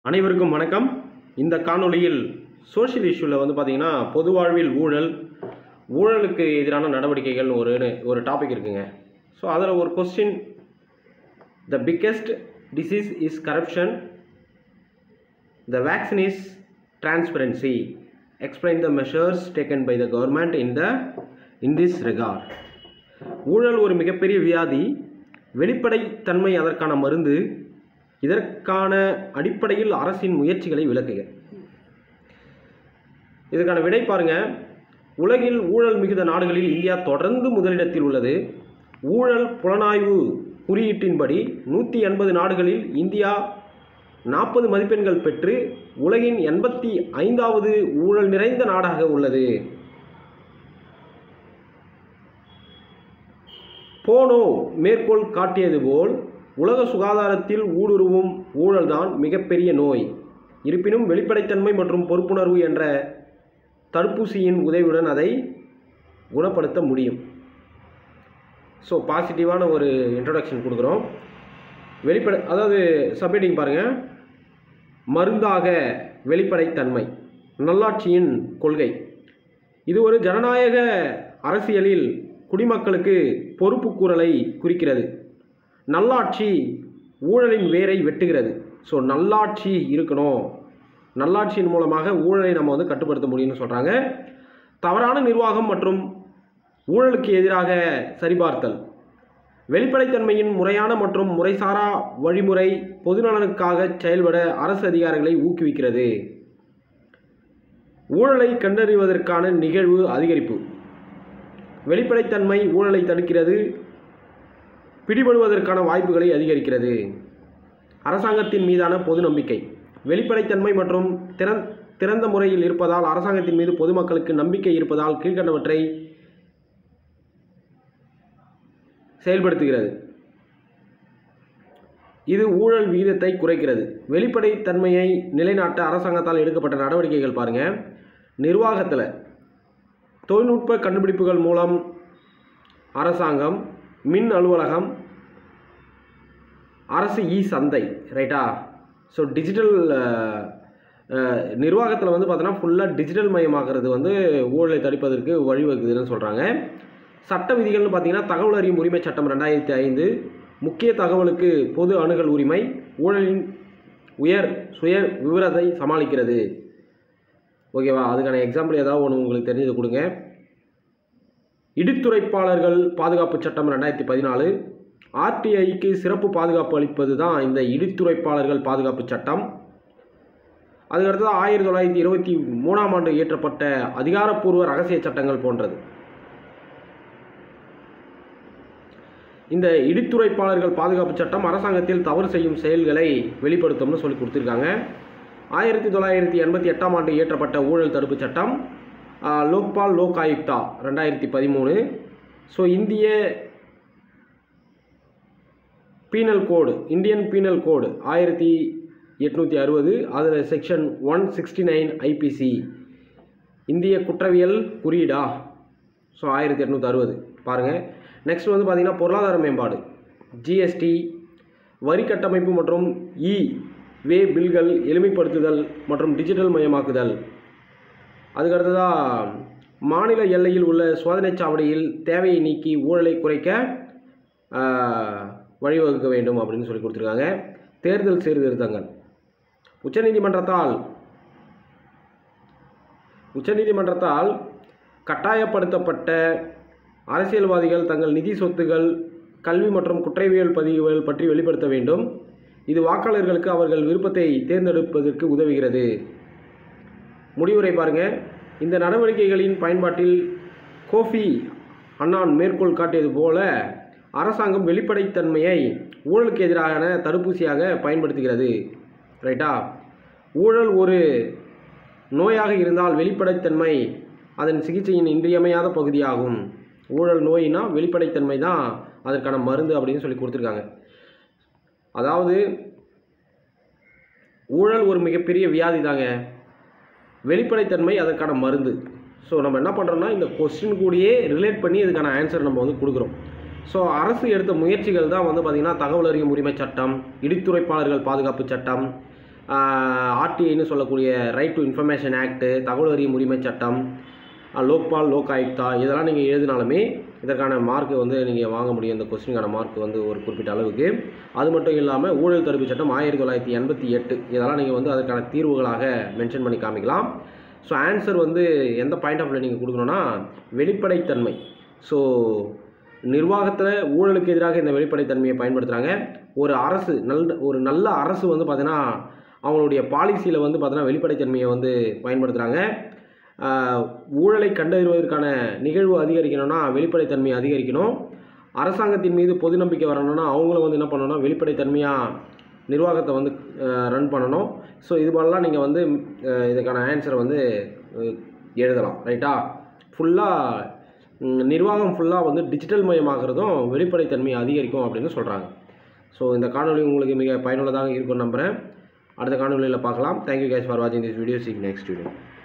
அனைவருக்கும் வணக்கம் இந்த காணொளியில் சோஷியல் இஷ்யூவில் வந்து பார்த்தீங்கன்னா பொது வாழ்வில் ஊழல் ஊழலுக்கு எதிரான நடவடிக்கைகள் ஒரு ஒரு டாபிக் இருக்குங்க ஸோ அதில் ஒரு question the biggest disease is corruption the vaccine is transparency explain the measures taken by the government in the in this record ஊழல் ஒரு மிகப்பெரிய வியாதி வெளிப்படைத்தன்மை அதற்கான மருந்து இதற்கான அடிப்படையில் அரசின் முயற்சிகளை விளக்குக இதற்கான விடை பாருங்க உலகில் ஊழல் மிகுந்த நாடுகளில் இந்தியா தொடர்ந்து முதலிடத்தில் உள்ளது ஊழல் புலனாய்வு குறியீட்டின்படி நூற்றி எண்பது நாடுகளில் இந்தியா நாற்பது மதிப்பெண்கள் பெற்று உலகின் எண்பத்தி ஐந்தாவது ஊழல் நிறைந்த நாடாக உள்ளது போனோ மேற்கோள் காட்டியது போல் உலக சுகாதாரத்தில் ஊடுருவும் ஊழல்தான் மிகப்பெரிய நோய் இருப்பினும் வெளிப்படைத்தன்மை மற்றும் பொறுப்புணர்வு என்ற தடுப்பூசியின் உதவியுடன் அதை குணப்படுத்த முடியும் ஸோ பாசிட்டிவான ஒரு இன்ட்ரடக்ஷன் கொடுக்குறோம் வெளிப்படை அதாவது சப்மிட்டிங் பாருங்கள் மருந்தாக வெளிப்படைத்தன்மை நல்லாட்சியின் கொள்கை இது ஒரு ஜனநாயக அரசியலில் குடிமக்களுக்கு பொறுப்பு கூறலை குறிக்கிறது நல்லாட்சி ஊழலின் வேரை வெட்டுகிறது ஸோ நல்லாட்சி இருக்கணும் நல்லாட்சியின் மூலமாக ஊழலை நம்ம வந்து கட்டுப்படுத்த முடியும்னு சொல்கிறாங்க தவறான நிர்வாகம் மற்றும் ஊழலுக்கு எதிராக சரிபார்த்தல் வெளிப்படைத்தன்மையின் முறையான மற்றும் முறைசாரா வழிமுறை பொதுநலனுக்காக செயல்பட அரசு அதிகாரிகளை ஊக்குவிக்கிறது ஊழலை கண்டறிவதற்கான நிகழ்வு அதிகரிப்பு வெளிப்படைத்தன்மை ஊழலை தடுக்கிறது பிடிபடுவதற்கான வாய்ப்புகளை அதிகரிக்கிறது அரசாங்கத்தின் மீதான பொது நம்பிக்கை வெளிப்படைத்தன்மை மற்றும் திறன் திறந்த முறையில் இருப்பதால் அரசாங்கத்தின் மீது பொதுமக்களுக்கு நம்பிக்கை இருப்பதால் கீழ்கண்டவற்றை செயல்படுத்துகிறது இது ஊழல் விகிதத்தை குறைக்கிறது வெளிப்படைத்தன்மையை நிலைநாட்ட அரசாங்கத்தால் எடுக்கப்பட்ட நடவடிக்கைகள் பாருங்கள் நிர்வாகத்தில் தொழில்நுட்ப கண்டுபிடிப்புகள் மூலம் அரசாங்கம் மின் அலுவலகம் அரசு இ சந்தை ரைட்டா ஸோ டிஜிட்டல் நிர்வாகத்தில் வந்து பார்த்தோன்னா ஃபுல்லாக டிஜிட்டல் மயமாகிறது வந்து ஊழலை தடுப்பதற்கு வழிவகுக்குதுன்னு சொல்கிறாங்க சட்ட விதிகள்னு பார்த்தீங்கன்னா தகவல் அறியும் உரிமை சட்டம் ரெண்டாயிரத்தி ஐந்து முக்கிய தகவலுக்கு பொது அணுகல் உரிமை ஊழலின் உயர் சுய விவரத்தை சமாளிக்கிறது ஓகேவா அதுக்கான எக்ஸாம்பிள் ஏதாவது ஒன்று உங்களுக்கு தெரிஞ்சது கொடுங்க இடித்துரைப்பாளர்கள் பாதுகாப்பு சட்டம் ரெண்டாயிரத்தி பதினாலு ஆர்டிஐக்கு சிறப்பு பாதுகாப்பு அளிப்பது தான் இந்த இடித்துரைப்பாளர்கள் பாதுகாப்பு சட்டம் அதுக்கடுத்தது ஆயிரத்தி தொள்ளாயிரத்தி இருபத்தி மூணாம் ஆண்டு இயற்றப்பட்ட அதிகாரப்பூர்வ ரகசிய சட்டங்கள் போன்றது இந்த இடித்துரைப்பாளர்கள் பாதுகாப்பு சட்டம் அரசாங்கத்தில் தவறு செய்யும் செயல்களை வெளிப்படுத்தும்னு சொல்லி கொடுத்துருக்காங்க ஆயிரத்தி தொள்ளாயிரத்தி எண்பத்தி எட்டாம் ஆண்டு இயற்றப்பட்ட ஊழல் தடுப்பு சட்டம் லோக்பால் லோக் ஆயுக்தா ரெண்டாயிரத்தி பதிமூணு ஸோ இந்திய penal code Indian penal code ஆயிரத்தி எட்நூற்றி அறுபது அதில் section one sixty nine IPC இந்திய குற்றவியல் குறியீடா ஸோ ஆயிரத்தி எட்நூற்றி அறுபது பாருங்கள் நெக்ஸ்ட் வந்து பார்த்திங்கன்னா பொருளாதார மேம்பாடு ஜிஎஸ்டி வரி கட்டமைப்பு மற்றும் இ வே பில்கள் எளிமைப்படுத்துதல் மற்றும் டிஜிட்டல் மயமாக்குதல் அதுக்கடுத்ததாக மாநில எல்லையில் உள்ள சோதனைச் சாவடியில் தேவையை நீக்கி ஊழலை குறைக்க வழிவகுக்க வேண்டும் அப்படின்னு சொல்லி கொடுத்துருக்காங்க தேர்தல் சீர்திருத்தங்கள் உச்சநீதிமன்றத்தால் உச்சநீதிமன்றத்தால் கட்டாயப்படுத்தப்பட்ட அரசியல்வாதிகள் தங்கள் நிதி சொத்துகள் கல்வி மற்றும் குற்றவியல் பதிவுகள் பற்றி வெளிப்படுத்த வேண்டும் இது வாக்காளர்களுக்கு அவர்கள் விருப்பத்தை தேர்ந்தெடுப்பதற்கு உதவுகிறது முடிவுரை பாருங்க இந்த நடவடிக்கைகளின் பயன்பாட்டில் கோஃபி அன்னான் மேற்கோள் காட்டியது போல அரசாங்கம் வெளிப்படைத்தன்மையை ஊழலுக்கு எதிரான தடுப்பூசியாக பயன்படுத்துகிறது ரைட்டா ஊழல் ஒரு நோயாக இருந்தால் வெளிப்படைத்தன்மை அதன் சிகிச்சையின் இன்றியமையாத பகுதியாகும் ஊழல் நோயினா வெளிப்படைத்தன்மை தான் அதற்கான மருந்து அப்படின்னு சொல்லி கொடுத்துருக்காங்க அதாவது ஊழல் ஒரு மிகப்பெரிய வியாதி தாங்க வெளிப்படைத்தன்மை அதற்கான மருந்து ஸோ நம்ம என்ன பண்ணுறோம்னா இந்த கொஸ்டின் கூடயே ரிலேட் பண்ணி இதுக்கான ஆன்சர் நம்ம வந்து கொடுக்குறோம் ஸோ அரசு எடுத்த முயற்சிகள் தான் வந்து பார்த்திங்கன்னா தகவல் அறியும் உரிமை சட்டம் இடித்துரைப்பாளர்கள் பாதுகாப்பு சட்டம் ஆர்டிஐன்னு சொல்லக்கூடிய ரைட் டு இன்ஃபர்மேஷன் ஆக்ட்டு தகவல் அறியும் உரிமை சட்டம் அஹ், லோக்பால் லோக் ஆயுக்தா இதெல்லாம் நீங்கள் எழுதினாலுமே இதற்கான மார்க் வந்து நீங்கள் வாங்க முடியும் இந்த கொஸ்டினுக்கான மார்க் வந்து ஒரு குறிப்பிட்ட அளவுக்கு அது மட்டும் இல்லாமல் ஊழல் தடுப்பு சட்டம் ஆயிரத்தி தொள்ளாயிரத்தி எண்பத்தி எட்டு இதெல்லாம் நீங்கள் வந்து அதற்கான தீர்வுகளாக மென்ஷன் பண்ணி காமிக்கலாம் ஸோ ஆன்சர் வந்து எந்த பாயிண்ட் ஆஃப் வியூ நீங்கள் கொடுக்கணும்னா வெளிப்படைத்தன்மை ஸோ நிர்வாகத்தில் ஊழலுக்கு எதிராக இந்த வெளிப்படைத்தன்மையை பயன்படுத்துகிறாங்க ஒரு அரசு நல்ல ஒரு நல்ல அரசு வந்து பார்த்தீங்கன்னா அவங்களுடைய பாலிசியில் வந்து பார்த்தீங்கன்னா வெளிப்படைத்தன்மையை வந்து பயன்படுத்துகிறாங்க ஆஹ், ஊழலை கண்டறிவதற்கான நிகழ்வு அதிகரிக்கணும்னா வெளிப்படைத்தன்மையை அதிகரிக்கணும் அரசாங்கத்தின் மீது பொது நம்பிக்கை வரணும்னா அவங்களும் வந்து என்ன பண்ணணும்னா வெளிப்படைத்தன்மையாக நிர்வாகத்தை வந்து ரன் பண்ணணும் ஸோ இது போலலாம் நீங்கள் வந்து அஹ், இதுக்கான ஆன்சரை வந்து அஹ், எழுதலாம் ரைட்டா ஃபுல்லாக நிர்வாகம் ஃபுல்லாக வந்து டிஜிட்டல் மயமாகிறதும் வெளிப்படைத்தன்மை அதிகரிக்கும் அப்படின்னு சொல்கிறாங்க ஸோ இந்த காணொளி உங்களுக்கு மிக பயனுள்ளதாக இருக்கும்னு நம்புகிறேன் அடுத்த காணொளியில் பார்க்கலாம் தேங்க்யூ கேஸ் ஃபார் வாட்சிங் this video seek next video